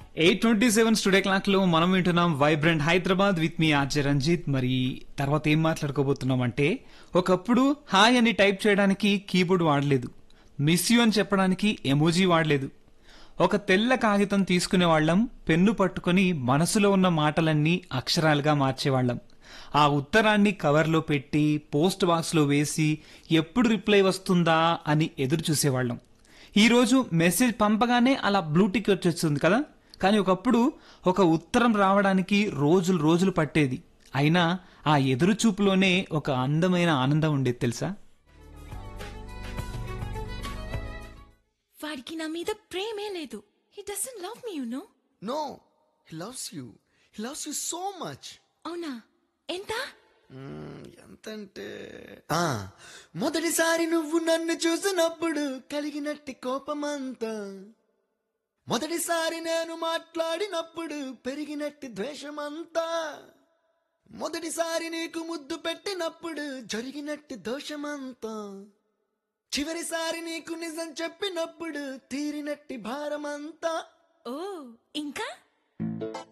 eight twenty seven studio clock లో మనం వింటున్నాం వైబ్రెంట్ హైదరాబాద్ విత్ మీ ఆర్జే రంజిత్ మరి తర్వాత ఏం మాట్లాడుకోబోతున్నాం అంటే ఒకప్పుడు హాయ్ అని టైప్ చేయడానికి కీబోర్డ్ వాడలేదు మిస్ యూ అని చెప్పడానికి ఎమోజీ వాడలేదు ఒక తెల్ల కాగితం తీసుకునే వాళ్ళం పెన్ను పట్టుకొని మనసులో ఉన్న మాటలన్నీ అక్షరాలుగా మార్చేవాళ్ళం ఆ ఉత్తరాన్ని కవర్లో పెట్టి పోస్ట్ బాక్స్ లో వేసి ఎప్పుడు రిప్లై వస్తుందా అని ఎదురు చూసేవాళ్ళం ఈ రోజు మెసేజ్ పంపగానే అలా బ్లూటిక్ వచ్చేస్తుంది కదా కానీ ఒకప్పుడు ఒక ఉత్తరం రావడానికి రోజులు రోజులు పట్టేది అయినా ఆ ఎదురు చూపులోనే ఒక అందమైన ఆనందం ఉండేది తెలుసా వాడికి నా మీద ప్రేమే లేదు he doesn't love me you know no he loves you he loves you so much అవునా ఎంత ఎంతంటే ఆ, మొదటిసారి నువ్వు నన్ను చూసినప్పుడు కలిగినట్టి కోపమంతా మొదటిసారి నేను మాట్లాడినప్పుడు పెరిగినట్టి ద్వేషమంతా మొదటిసారి నీకు ముద్దు పెట్టినప్పుడు జరిగినట్టి దోషమంతా చివరిసారి నీకు నిజం చెప్పినప్పుడు తీరినట్టి భారమంతా ఓ ఇంకా